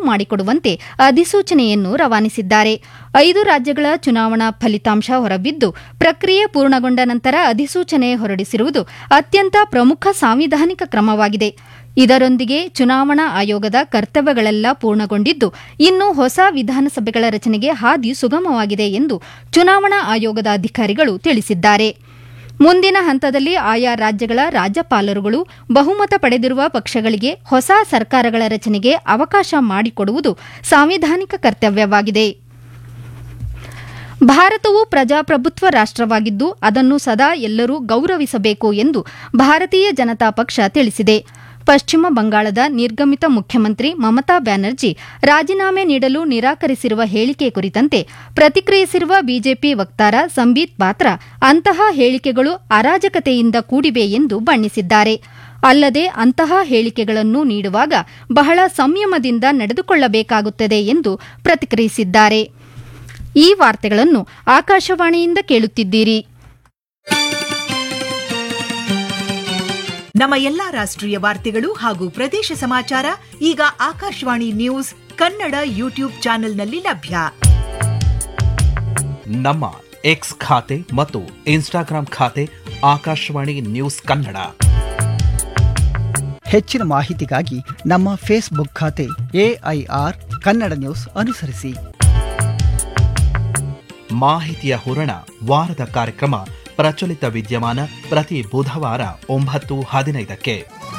ಮಾಡಿಕೊಡುವಂತೆ ಅಧಿಸೂಚನೆಯನ್ನು ರವಾನಿಸಿದ್ದಾರೆ ಐದು ರಾಜ್ಯಗಳ ಚುನಾವಣಾ ಫಲಿತಾಂಶ ಹೊರಬಿದ್ದು ಪ್ರಕ್ರಿಯೆ ಪೂರ್ಣಗೊಂಡ ನಂತರ ಅಧಿಸೂಚನೆ ಹೊರಡಿಸಿರುವುದು ಅತ್ಯಂತ ಪ್ರಮುಖ ಸಾಂವಿಧಾನಿಕ ಕ್ರಮವಾಗಿದೆ ಇದರೊಂದಿಗೆ ಚುನಾವಣಾ ಆಯೋಗದ ಕರ್ತವ್ಯಗಳೆಲ್ಲ ಪೂರ್ಣಗೊಂಡಿದ್ದು ಇನ್ನು ಹೊಸ ವಿಧಾನಸಭೆಗಳ ರಚನೆಗೆ ಹಾದಿ ಸುಗಮವಾಗಿದೆ ಎಂದು ಚುನಾವಣಾ ಆಯೋಗದ ಅಧಿಕಾರಿಗಳು ತಿಳಿಸಿದ್ದಾರೆ ಮುಂದಿನ ಹಂತದಲ್ಲಿ ಆಯಾ ರಾಜ್ಯಗಳ ರಾಜ್ಯಪಾಲರುಗಳು ಬಹುಮತ ಪಡೆದಿರುವ ಪಕ್ಷಗಳಿಗೆ ಹೊಸ ಸರ್ಕಾರಗಳ ರಚನೆಗೆ ಅವಕಾಶ ಮಾಡಿಕೊಡುವುದು ಸಾಂವಿಧಾನಿಕ ಕರ್ತವ್ಯವಾಗಿದೆ ಭಾರತವು ಪ್ರಜಾಪ್ರಭುತ್ವ ರಾಷ್ಟವಾಗಿದ್ದು ಅದನ್ನು ಸದಾ ಎಲ್ಲರೂ ಗೌರವಿಸಬೇಕು ಎಂದು ಭಾರತೀಯ ಜನತಾ ಪಕ್ಷ ತಿಳಿಸಿದೆ ಪಶ್ಚಿಮ ಬಂಗಾಳದ ನಿರ್ಗಮಿತ ಮುಖ್ಯಮಂತ್ರಿ ಮಮತಾ ಬ್ಯಾನರ್ಜಿ ರಾಜೀನಾಮೆ ನೀಡಲು ನಿರಾಕರಿಸಿರುವ ಹೇಳಿಕೆ ಕುರಿತಂತೆ ಪ್ರತಿಕ್ರಿಯಿಸಿರುವ ಬಿಜೆಪಿ ವಕ್ತಾರ ಸಂಬೀತ್ ಪಾತ್ರ ಅಂತಹ ಹೇಳಿಕೆಗಳು ಅರಾಜಕತೆಯಿಂದ ಕೂಡಿವೆ ಎಂದು ಬಣ್ಣಿಸಿದ್ದಾರೆ ಅಲ್ಲದೆ ಅಂತಹ ಹೇಳಿಕೆಗಳನ್ನು ನೀಡುವಾಗ ಬಹಳ ಸಂಯಮದಿಂದ ನಡೆದುಕೊಳ್ಳಬೇಕಾಗುತ್ತದೆ ಎಂದು ಪ್ರತಿಕ್ರಿಯಿಸಿದ್ದಾರೆ ಈ ವಾರ್ತೆಗಳನ್ನು ಆಕಾಶವಾಣಿಯಿಂದ ಕೇಳುತ್ತಿದ್ದೀರಿ ನಮ್ಮ ಎಲ್ಲಾ ರಾಷ್ಟ್ರೀಯ ವಾರ್ತೆಗಳು ಹಾಗೂ ಪ್ರದೇಶ ಸಮಾಚಾರ ಈಗ ಆಕಾಶವಾಣಿ ನ್ಯೂಸ್ ಕನ್ನಡ ಯೂಟ್ಯೂಬ್ ಚಾನೆಲ್ನಲ್ಲಿ ಲಭ್ಯ ನಮ್ಮ ಎಕ್ಸ್ ಖಾತೆ ಮತ್ತು ಇನ್ಸ್ಟಾಗ್ರಾಂ ಖಾತೆ ಆಕಾಶವಾಣಿ ನ್ಯೂಸ್ ಕನ್ನಡ ಹೆಚ್ಚಿನ ಮಾಹಿತಿಗಾಗಿ ನಮ್ಮ ಫೇಸ್ಬುಕ್ ಖಾತೆ ಎಐಆರ್ ಕನ್ನಡ ನ್ಯೂಸ್ ಅನುಸರಿಸಿ ಮಾಹಿತಿಯ ಹೂರಣ ವಾರದ ಕಾರ್ಯಕ್ರಮ ಪ್ರಚಲಿತ ವಿದ್ಯಮಾನ ಪ್ರತಿ ಬುಧವಾರ ಒಂಬತ್ತು ಹದಿನೈದಕ್ಕೆ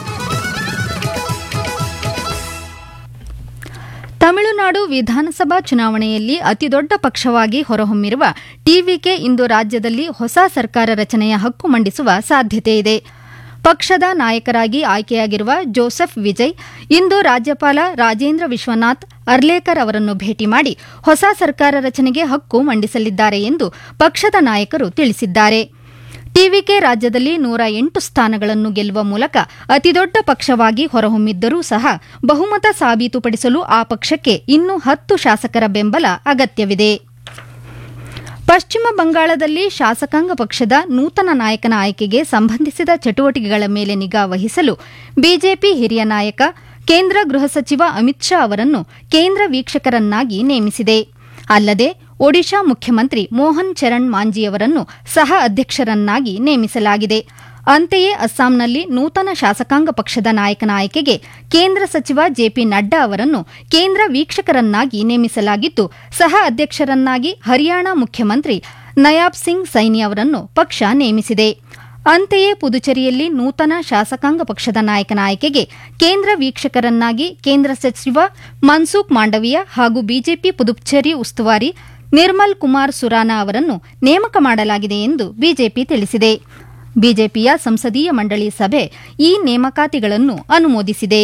ತಮಿಳುನಾಡು ವಿಧಾನಸಭಾ ಚುನಾವಣೆಯಲ್ಲಿ ಅತಿದೊಡ್ಡ ಪಕ್ಷವಾಗಿ ಹೊರಹೊಮ್ಮಿರುವ ಟಿವಿಕೆ ಇಂದು ರಾಜ್ಯದಲ್ಲಿ ಹೊಸ ಸರ್ಕಾರ ರಚನೆಯ ಹಕ್ಕು ಮಂಡಿಸುವ ಸಾಧ್ಯತೆಯಿದೆ ಪಕ್ಷದ ನಾಯಕರಾಗಿ ಆಯ್ಕೆಯಾಗಿರುವ ಜೋಸೆಫ್ ವಿಜಯ್ ಇಂದು ರಾಜ್ಯಪಾಲ ರಾಜೇಂದ್ರ ವಿಶ್ವನಾಥ್ ಅರ್ಲೇಕರ್ ಅವರನ್ನು ಭೇಟಿ ಮಾಡಿ ಹೊಸ ಸರ್ಕಾರ ರಚನೆಗೆ ಹಕ್ಕು ಮಂಡಿಸಲಿದ್ದಾರೆ ಎಂದು ಪಕ್ಷದ ನಾಯಕರು ತಿಳಿಸಿದ್ದಾರೆ ಟಿವಿಕೆ ರಾಜ್ಯದಲ್ಲಿ ನೂರ ಎಂಟು ಸ್ಥಾನಗಳನ್ನು ಗೆಲ್ಲುವ ಮೂಲಕ ಅತಿದೊಡ್ಡ ಪಕ್ಷವಾಗಿ ಹೊರಹೊಮ್ಮಿದ್ದರೂ ಸಹ ಬಹುಮತ ಸಾಬೀತುಪಡಿಸಲು ಆ ಪಕ್ಷಕ್ಕೆ ಇನ್ನೂ ಹತ್ತು ಶಾಸಕರ ಬೆಂಬಲ ಅಗತ್ಯವಿದೆ ಪಶ್ಚಿಮ ಬಂಗಾಳದಲ್ಲಿ ಶಾಸಕಾಂಗ ಪಕ್ಷದ ನೂತನ ನಾಯಕನ ಆಯ್ಕೆಗೆ ಸಂಬಂಧಿಸಿದ ಚಟುವಟಿಕೆಗಳ ಮೇಲೆ ನಿಗಾ ವಹಿಸಲು ಬಿಜೆಪಿ ಹಿರಿಯ ನಾಯಕ ಕೇಂದ್ರ ಗೃಹ ಸಚಿವ ಅಮಿತ್ ಶಾ ಅವರನ್ನು ಕೇಂದ್ರ ವೀಕ್ಷಕರನ್ನಾಗಿ ನೇಮಿಸಿದೆ ಅಲ್ಲದೆ ಒಡಿಶಾ ಮುಖ್ಯಮಂತ್ರಿ ಮೋಹನ್ ಚರಣ್ ಮಾಂಜಿಯವರನ್ನು ಸಹ ಅಧ್ಯಕ್ಷರನ್ನಾಗಿ ನೇಮಿಸಲಾಗಿದೆ ಅಂತೆಯೇ ಅಸ್ಸಾಂನಲ್ಲಿ ನೂತನ ಶಾಸಕಾಂಗ ಪಕ್ಷದ ನಾಯಕನ ಆಯ್ಕೆಗೆ ಕೇಂದ್ರ ಸಚಿವ ಜೆಪಿ ನಡ್ಡಾ ಅವರನ್ನು ಕೇಂದ್ರ ವೀಕ್ಷಕರನ್ನಾಗಿ ನೇಮಿಸಲಾಗಿದ್ದು ಸಹ ಅಧ್ಯಕ್ಷರನ್ನಾಗಿ ಹರಿಯಾಣ ಮುಖ್ಯಮಂತ್ರಿ ನಯಾಬ್ ಸಿಂಗ್ ಸೈನಿ ಅವರನ್ನು ಪಕ್ಷ ನೇಮಿಸಿದೆ ಅಂತೆಯೇ ಪುದುಚೇರಿಯಲ್ಲಿ ನೂತನ ಶಾಸಕಾಂಗ ಪಕ್ಷದ ನಾಯಕನ ಆಯ್ಕೆಗೆ ಕೇಂದ್ರ ವೀಕ್ಷಕರನ್ನಾಗಿ ಕೇಂದ್ರ ಸಚಿವ ಮನ್ಸುಖ್ ಮಾಂಡವೀಯ ಹಾಗೂ ಬಿಜೆಪಿ ಪುದುಚೇರಿ ಉಸ್ತುವಾರಿ ನಿರ್ಮಲ್ ಕುಮಾರ್ ಸುರಾನಾ ಅವರನ್ನು ನೇಮಕ ಮಾಡಲಾಗಿದೆ ಎಂದು ಬಿಜೆಪಿ ತಿಳಿಸಿದೆ ಬಿಜೆಪಿಯ ಸಂಸದೀಯ ಮಂಡಳಿ ಸಭೆ ಈ ನೇಮಕಾತಿಗಳನ್ನು ಅನುಮೋದಿಸಿದೆ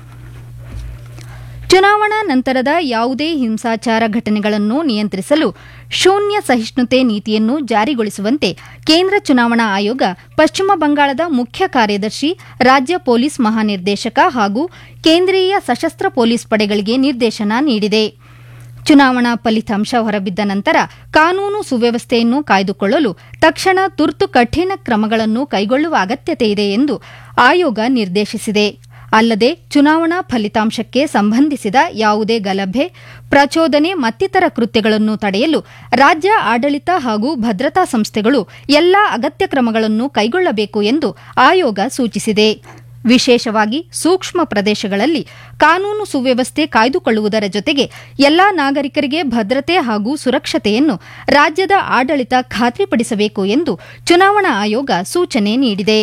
ಚುನಾವಣಾ ನಂತರದ ಯಾವುದೇ ಹಿಂಸಾಚಾರ ಘಟನೆಗಳನ್ನು ನಿಯಂತ್ರಿಸಲು ಶೂನ್ಯ ಸಹಿಷ್ಣುತೆ ನೀತಿಯನ್ನು ಜಾರಿಗೊಳಿಸುವಂತೆ ಕೇಂದ್ರ ಚುನಾವಣಾ ಆಯೋಗ ಪಶ್ಚಿಮ ಬಂಗಾಳದ ಮುಖ್ಯ ಕಾರ್ಯದರ್ಶಿ ರಾಜ್ಯ ಪೊಲೀಸ್ ಮಹಾನಿರ್ದೇಶಕ ಹಾಗೂ ಕೇಂದ್ರೀಯ ಸಶಸ್ತ್ರ ಪೊಲೀಸ್ ಪಡೆಗಳಿಗೆ ನಿರ್ದೇಶನ ನೀಡಿದೆ ಚುನಾವಣಾ ಫಲಿತಾಂಶ ಹೊರಬಿದ್ದ ನಂತರ ಕಾನೂನು ಸುವ್ಯವಸ್ಥೆಯನ್ನು ಕಾಯ್ದುಕೊಳ್ಳಲು ತಕ್ಷಣ ತುರ್ತು ಕಠಿಣ ಕ್ರಮಗಳನ್ನು ಕೈಗೊಳ್ಳುವ ಅಗತ್ಯತೆ ಇದೆ ಎಂದು ಆಯೋಗ ನಿರ್ದೇಶಿಸಿದೆ ಅಲ್ಲದೆ ಚುನಾವಣಾ ಫಲಿತಾಂಶಕ್ಕೆ ಸಂಬಂಧಿಸಿದ ಯಾವುದೇ ಗಲಭೆ ಪ್ರಚೋದನೆ ಮತ್ತಿತರ ಕೃತ್ಯಗಳನ್ನು ತಡೆಯಲು ರಾಜ್ಯ ಆಡಳಿತ ಹಾಗೂ ಭದ್ರತಾ ಸಂಸ್ಥೆಗಳು ಎಲ್ಲಾ ಅಗತ್ಯ ಕ್ರಮಗಳನ್ನು ಕೈಗೊಳ್ಳಬೇಕು ಎಂದು ಆಯೋಗ ಸೂಚಿಸಿದೆ ವಿಶೇಷವಾಗಿ ಸೂಕ್ಷ್ಮ ಪ್ರದೇಶಗಳಲ್ಲಿ ಕಾನೂನು ಸುವ್ಯವಸ್ಥೆ ಕಾಯ್ದುಕೊಳ್ಳುವುದರ ಜೊತೆಗೆ ಎಲ್ಲಾ ನಾಗರಿಕರಿಗೆ ಭದ್ರತೆ ಹಾಗೂ ಸುರಕ್ಷತೆಯನ್ನು ರಾಜ್ಯದ ಆಡಳಿತ ಖಾತ್ರಿಪಡಿಸಬೇಕು ಎಂದು ಚುನಾವಣಾ ಆಯೋಗ ಸೂಚನೆ ನೀಡಿದೆ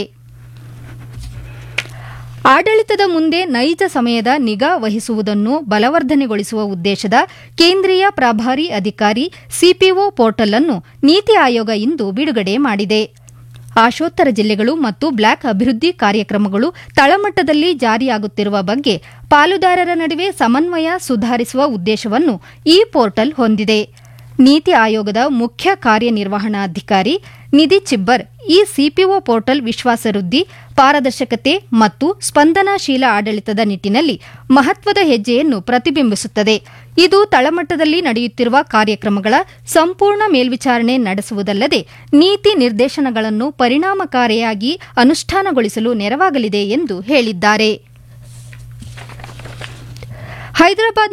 ಆಡಳಿತದ ಮುಂದೆ ನೈಜ ಸಮಯದ ನಿಗಾ ವಹಿಸುವುದನ್ನು ಬಲವರ್ಧನೆಗೊಳಿಸುವ ಉದ್ದೇಶದ ಕೇಂದ್ರೀಯ ಪ್ರಭಾರಿ ಅಧಿಕಾರಿ ಸಿಪಿಒ ಪೋರ್ಟಲ್ ಅನ್ನು ನೀತಿ ಆಯೋಗ ಇಂದು ಬಿಡುಗಡೆ ಮಾಡಿದೆ ಆಶೋತ್ತರ ಜಿಲ್ಲೆಗಳು ಮತ್ತು ಬ್ಲಾಕ್ ಅಭಿವೃದ್ಧಿ ಕಾರ್ಯಕ್ರಮಗಳು ತಳಮಟ್ಟದಲ್ಲಿ ಜಾರಿಯಾಗುತ್ತಿರುವ ಬಗ್ಗೆ ಪಾಲುದಾರರ ನಡುವೆ ಸಮನ್ವಯ ಸುಧಾರಿಸುವ ಉದ್ದೇಶವನ್ನು ಈ ಪೋರ್ಟಲ್ ಹೊಂದಿದೆ ನೀತಿ ಆಯೋಗದ ಮುಖ್ಯ ಕಾರ್ಯನಿರ್ವಹಣಾಧಿಕಾರಿ ನಿಧಿ ಚಿಬ್ಬರ್ ಈ ಸಿಪಿಒ ಪೋರ್ಟಲ್ ವಿಶ್ವಾಸ ವೃದ್ಧಿ ಪಾರದರ್ಶಕತೆ ಮತ್ತು ಸ್ಪಂದನಾಶೀಲ ಆಡಳಿತದ ನಿಟ್ಟಿನಲ್ಲಿ ಮಹತ್ವದ ಹೆಜ್ಜೆಯನ್ನು ಪ್ರತಿಬಿಂಬಿಸುತ್ತದೆ ಇದು ತಳಮಟ್ಟದಲ್ಲಿ ನಡೆಯುತ್ತಿರುವ ಕಾರ್ಯಕ್ರಮಗಳ ಸಂಪೂರ್ಣ ಮೇಲ್ವಿಚಾರಣೆ ನಡೆಸುವುದಲ್ಲದೆ ನೀತಿ ನಿರ್ದೇಶನಗಳನ್ನು ಪರಿಣಾಮಕಾರಿಯಾಗಿ ಅನುಷ್ಠಾನಗೊಳಿಸಲು ನೆರವಾಗಲಿದೆ ಎಂದು ಹೇಳಿದ್ದಾರೆ ಹೈದರಾಬಾದ್